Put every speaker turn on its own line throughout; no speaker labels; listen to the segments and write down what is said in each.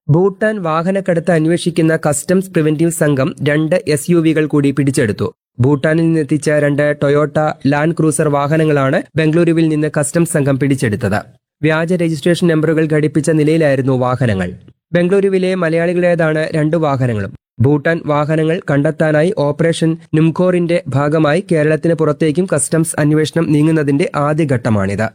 ഭൂട്ടാൻ വാഹനക്കടത്ത് അന്വേഷിക്കുന്ന customs preventive സംഘം രണ്ട് എസ് യു വികൾ കൂടി പിടിച്ചെടുത്തു ഭൂട്ടാനിൽ നിന്നെത്തിച്ച രണ്ട് ടൊയോട്ട ലാൻഡ് ക്രൂസർ വാഹനങ്ങളാണ് ബംഗളൂരുവിൽ നിന്ന് കസ്റ്റംസ് സംഘം പിടിച്ചെടുത്തത് വ്യാജ രജിസ്ട്രേഷൻ നമ്പറുകൾ ഘടിപ്പിച്ച നിലയിലായിരുന്നു വാഹനങ്ങൾ ബംഗളൂരുവിലെ മലയാളികളുടേതാണ് രണ്ട് വാഹനങ്ങളും ഭൂട്ടാൻ വാഹനങ്ങൾ കണ്ടെത്താനായി ഓപ്പറേഷൻ നുംഖോറിന്റെ ഭാഗമായി കേരളത്തിന് പുറത്തേക്കും കസ്റ്റംസ് അന്വേഷണം നീങ്ങുന്നതിന്റെ ആദ്യഘട്ടമാണിത്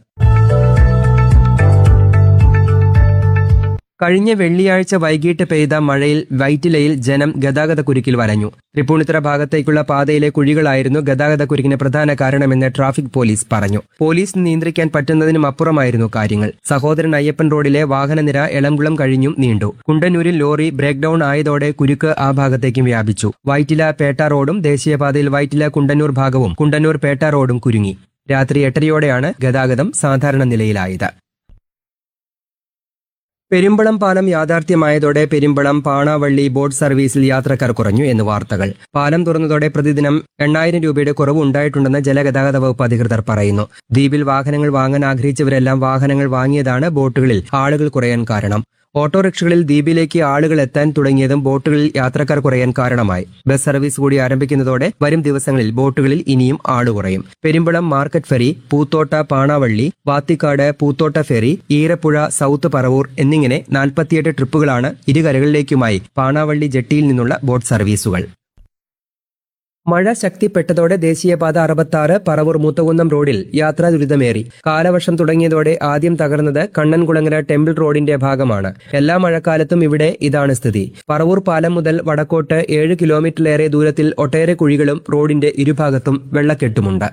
കഴിഞ്ഞ വെള്ളിയാഴ്ച വൈകിട്ട് പെയ്ത മഴയിൽ വൈറ്റിലയിൽ ജനം ഗതാഗത കുരുക്കിൽ വലഞ്ഞു തൃപ്പൂണിത്തുറ ഭാഗത്തേക്കുള്ള പാതയിലെ കുഴികളായിരുന്നു ഗതാഗത കുരുക്കിന് പ്രധാന കാരണമെന്ന് ട്രാഫിക് പോലീസ് പറഞ്ഞു പോലീസ് നിയന്ത്രിക്കാൻ പറ്റുന്നതിനും അപ്പുറമായിരുന്നു കാര്യങ്ങൾ സഹോദരൻ അയ്യപ്പൻ റോഡിലെ വാഹനനിര എളംകുളം കഴിഞ്ഞും നീണ്ടു കുണ്ടന്നൂരിൽ ലോറി ബ്രേക്ക് ഡൌൺ ആയതോടെ കുരുക്ക് ആ ഭാഗത്തേക്കും വ്യാപിച്ചു വൈറ്റില പേട്ട റോഡും ദേശീയപാതയിൽ വൈറ്റില കുണ്ടന്നൂർ ഭാഗവും കുണ്ടന്നൂർ പേട്ട റോഡും കുരുങ്ങി രാത്രി എട്ടരയോടെയാണ് ഗതാഗതം സാധാരണ നിലയിലായത് പെരുമ്പളം പാലം യാഥാർത്ഥ്യമായതോടെ പെരുമ്പളം പാണാവള്ളി ബോട്ട് സർവീസിൽ യാത്രക്കാർ കുറഞ്ഞു എന്ന് വാർത്തകൾ പാലം തുറന്നതോടെ പ്രതിദിനം എണ്ണായിരം രൂപയുടെ കുറവ് ഉണ്ടായിട്ടുണ്ടെന്ന് ജലഗതാഗത വകുപ്പ് അധികൃതർ പറയുന്നു ദ്വീപിൽ വാഹനങ്ങൾ വാങ്ങാൻ ആഗ്രഹിച്ചവരെല്ലാം വാഹനങ്ങൾ വാങ്ങിയതാണ് ബോട്ടുകളിൽ ആളുകൾ കുറയാൻ കാരണം ഓട്ടോറിക്ഷകളിൽ ദ്വീപിലേക്ക് ആളുകൾ എത്താൻ തുടങ്ങിയതും ബോട്ടുകളിൽ യാത്രക്കാർ കുറയാൻ കാരണമായി ബസ് സർവീസ് കൂടി ആരംഭിക്കുന്നതോടെ വരും ദിവസങ്ങളിൽ ബോട്ടുകളിൽ ഇനിയും ആള് കുറയും Perumbalam market ferry Poothotta Panavally Vathikkad Poothotta ferry Eerappuzha south Paravur എന്നിങ്ങനെ നാൽപ്പത്തിയെട്ട് ട്രിപ്പുകളാണ് ഇരുകരകളിലേക്കുമായി പാണാവള്ളി ജെട്ടിയിൽ നിന്നുള്ള ബോട്ട് സർവീസുകൾ മഴ ശക്തിപ്പെട്ടതോടെ ദേശീയപാത അറുപത്താറ് പറവൂർ മൂത്തകുന്നം റോഡിൽ യാത്രാ ദുരിതമേറി കാലവർഷം തുടങ്ങിയതോടെ ആദ്യം തകർന്നത് കണ്ണൻകുളങ്ങര ടെമ്പിൾ റോഡിന്റെ ഭാഗമാണ് എല്ലാ മഴക്കാലത്തും ഇവിടെ ഇതാണ് സ്ഥിതി പറവൂർ പാലം മുതൽ വടക്കോട്ട് ഏഴ് കിലോമീറ്ററിലേറെ ദൂരത്തിൽ ഒട്ടേറെ കുഴികളും റോഡിന്റെ ഇരുഭാഗത്തും വെള്ളക്കെട്ടുമുണ്ട്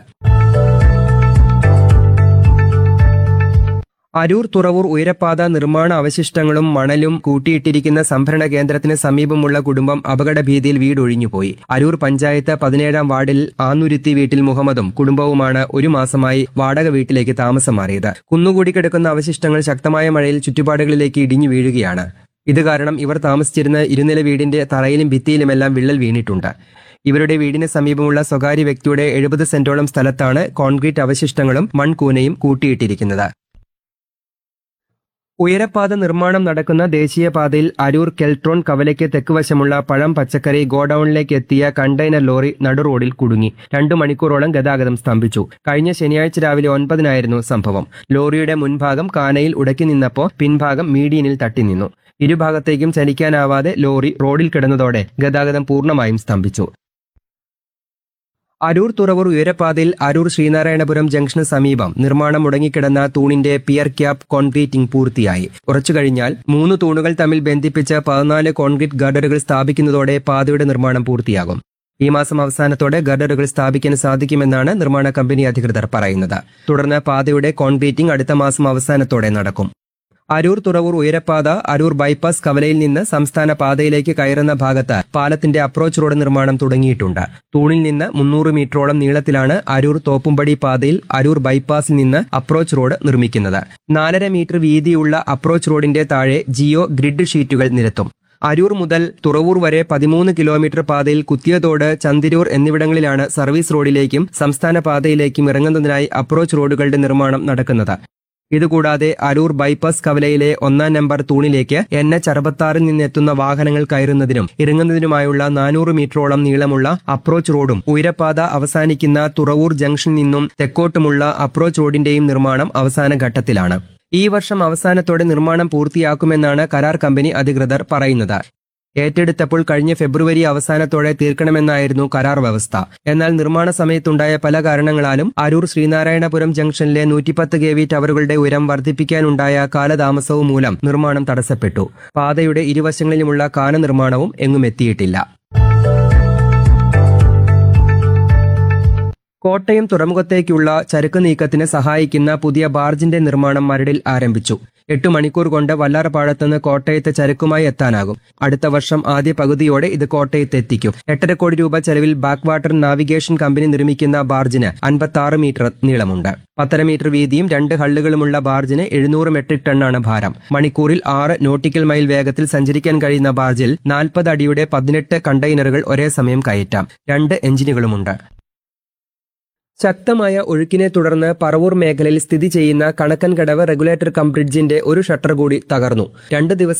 അരൂർ തുറവൂർ ഉയരപ്പാത നിർമ്മാണ അവശിഷ്ടങ്ങളും മണലും കൂട്ടിയിട്ടിരിക്കുന്ന സംഭരണ കേന്ദ്രത്തിന് സമീപമുള്ള കുടുംബം അപകട ഭീതിയിൽ വീടൊഴിഞ്ഞുപോയി അരൂർ പഞ്ചായത്ത് പതിനേഴാം വാർഡിൽ ആന്നുരുത്തി വീട്ടിൽ മുഹമ്മദും കുടുംബവുമാണ് ഒരു മാസമായി വാടക വീട്ടിലേക്ക് താമസം മാറിയത് കുന്നുകൂടി കിടക്കുന്ന അവശിഷ്ടങ്ങൾ ശക്തമായ മഴയിൽ ചുറ്റുപാടുകളിലേക്ക് ഇടിഞ്ഞു വീഴുകയാണ് ഇത് കാരണം ഇവർ താമസിച്ചിരുന്ന ഇരുനില വീടിന്റെ തറയിലും ഭിത്തിയിലുമെല്ലാം വിള്ളൽ വീണിട്ടുണ്ട് ഇവരുടെ വീടിന് സമീപമുള്ള സ്വകാര്യ വ്യക്തിയുടെ എഴുപത് സെന്റോളം സ്ഥലത്താണ് കോൺക്രീറ്റ് അവശിഷ്ടങ്ങളും മൺകൂനയും കൂട്ടിയിട്ടിരിക്കുന്നത് ഉയരപ്പാത നിർമ്മാണം നടക്കുന്ന ദേശീയപാതയിൽ അരൂർ കെൽട്രോൺ കവലയ്ക്ക് തെക്കുവശമുള്ള പഴം പച്ചക്കറി ഗോഡൌണിലേക്ക് എത്തിയ കണ്ടെയ്നർ ലോറി നടുറോഡിൽ കുടുങ്ങി രണ്ടു മണിക്കൂറോളം ഗതാഗതം സ്തംഭിച്ചു കഴിഞ്ഞ ശനിയാഴ്ച രാവിലെ ഒൻപതിനായിരുന്നു സംഭവം ലോറിയുടെ മുൻഭാഗം കാനയിൽ ഉടക്കി നിന്നപ്പോൾ പിൻഭാഗം മീഡിയനിൽ തട്ടി നിന്നു ഇരുഭാഗത്തേക്കും ചലിക്കാനാവാതെ ലോറി റോഡിൽ കിടന്നതോടെ ഗതാഗതം പൂർണ്ണമായും സ്തംഭിച്ചു അരൂർ തുറവൂർ ഉയരപ്പാതയിൽ അരൂർ ശ്രീനാരായണപുരം ജംഗ്ഷന് സമീപം നിർമ്മാണം മുടങ്ങിക്കിടന്ന തൂണിന്റെ പിയർ ക്യാപ്പ് കോൺക്രീറ്റിംഗ് പൂർത്തിയായി കുറച്ചു കഴിഞ്ഞാൽ മൂന്ന് തൂണുകൾ തമ്മിൽ ബന്ധിപ്പിച്ച് പതിനാല് കോൺക്രീറ്റ് ഗർഡറുകൾ സ്ഥാപിക്കുന്നതോടെ പാതയുടെ നിർമ്മാണം പൂർത്തിയാകും ഈ മാസം അവസാനത്തോടെ ഗർഡറുകൾ സ്ഥാപിക്കാൻ സാധിക്കുമെന്നാണ് നിർമ്മാണ കമ്പനി അധികൃതർ പറയുന്നത് തുടർന്ന് പാതയുടെ കോൺക്രീറ്റിംഗ് അടുത്ത മാസം അവസാനത്തോടെ നടക്കും അരൂർ തുറവൂർ ഉയരപ്പാത അരൂർ ബൈപ്പാസ് കവലയിൽ നിന്ന് സംസ്ഥാന പാതയിലേക്ക് കയറുന്ന ഭാഗത്ത് പാലത്തിന്റെ അപ്രോച്ച് റോഡ് നിർമ്മാണം തുടങ്ങിയിട്ടുണ്ട് തൂണിൽ നിന്ന് മുന്നൂറ് മീറ്ററോളം നീളത്തിലാണ് അരൂർ തോപ്പുംപടി പാതയിൽ അരൂർ ബൈപ്പാസിൽ നിന്ന് അപ്രോച്ച് റോഡ് നിർമ്മിക്കുന്നത് നാലര മീറ്റർ വീതിയുള്ള അപ്രോച്ച് റോഡിന്റെ താഴെ ജിയോ ഗ്രിഡ് ഷീറ്റുകൾ നിരത്തും അരൂർ മുതൽ തുറവൂർ വരെ പതിമൂന്ന് കിലോമീറ്റർ പാതയിൽ കുത്തിയതോട് ചന്തിരൂർ എന്നിവിടങ്ങളിലാണ് സർവീസ് റോഡിലേക്കും സംസ്ഥാന പാതയിലേക്കും ഇറങ്ങുന്നതിനായി അപ്രോച്ച് റോഡുകളുടെ നിർമ്മാണം നടക്കുന്നത് ഇതുകൂടാതെ അരൂർ ബൈപ്പാസ് കവലയിലെ ഒന്നാം നമ്പർ തൂണിലേക്ക് എൻ എച്ച് അറുപത്താറിൽ നിന്നെത്തുന്ന വാഹനങ്ങൾ കയറുന്നതിനും ഇറങ്ങുന്നതിനുമായുള്ള നാനൂറ് മീറ്ററോളം നീളമുള്ള അപ്രോച്ച് റോഡും ഉയരപ്പാത അവസാനിക്കുന്ന തുറവൂർ ജംഗ്ഷനിൽ നിന്നും തെക്കോട്ടുമുള്ള അപ്രോച്ച് റോഡിന്റെയും നിർമ്മാണം അവസാന ഘട്ടത്തിലാണ് ഈ വർഷം അവസാനത്തോടെ നിർമ്മാണം പൂർത്തിയാക്കുമെന്നാണ് കരാർ കമ്പനി അധികൃതർ പറയുന്നത് ഏറ്റെടുത്തപ്പോൾ കഴിഞ്ഞ ഫെബ്രുവരി അവസാനത്തോടെ തീർക്കണമെന്നായിരുന്നു കരാർ വ്യവസ്ഥ എന്നാൽ നിർമ്മാണ സമയത്തുണ്ടായ പല കാരണങ്ങളാലും അരൂർ ശ്രീനാരായണപുരം ജംഗ്ഷനിലെ നൂറ്റിപ്പത്ത് കെ വി ടവറുകളുടെ ഉയരം വർദ്ധിപ്പിക്കാനുണ്ടായ കാലതാമസവും മൂലം നിർമ്മാണം തടസ്സപ്പെട്ടു പാതയുടെ ഇരുവശങ്ങളിലുമുള്ള കാന നിർമ്മാണവും എങ്ങും എത്തിയിട്ടില്ല കോട്ടയം തുറമുഖത്തേക്കുള്ള ചരക്ക് നീക്കത്തിന് സഹായിക്കുന്ന പുതിയ ബാർജിന്റെ നിർമ്മാണം മരടിൽ ആരംഭിച്ചു എട്ട് മണിക്കൂർ കൊണ്ട് വല്ലാർപാടത്തുനിന്ന് കോട്ടയത്ത് ചരക്കുമായി എത്താനാകും അടുത്ത വർഷം ആദ്യ പകുതിയോടെ ഇത് കോട്ടയത്ത് എത്തിക്കും എട്ടര കോടി രൂപ ചെലവിൽ ബാക്ക് വാട്ടർ നാവിഗേഷൻ കമ്പനി നിർമ്മിക്കുന്ന ബാർജിന് അൻപത്തി മീറ്റർ നീളമുണ്ട് പത്തര മീറ്റർ വീതിയും രണ്ട് ഹള്ളുകളുമുള്ള ബാർജിന് എഴുന്നൂറ് മെട്രിക് ടണ്ണാണ് ഭാരം മണിക്കൂറിൽ ആറ് നോട്ടിക്കൽ മൈൽ വേഗത്തിൽ സഞ്ചരിക്കാൻ കഴിയുന്ന ബാർജിൽ നാൽപ്പത് അടിയുടെ പതിനെട്ട് കണ്ടെയ്നറുകൾ ഒരേ സമയം കയറ്റാം രണ്ട് എഞ്ചിനുകളുമുണ്ട് ശക്തമായ ഒഴുക്കിനെ തുടർന്ന് പറവൂർ മേഖലയിൽ സ്ഥിതി ചെയ്യുന്ന കണക്കൻകടവ് റെഗുലേറ്റർ കം ബ്രിഡ്ജിന്റെ ഒരു ഷട്ടർ കൂടി തകർന്നു രണ്ട് ദിവസം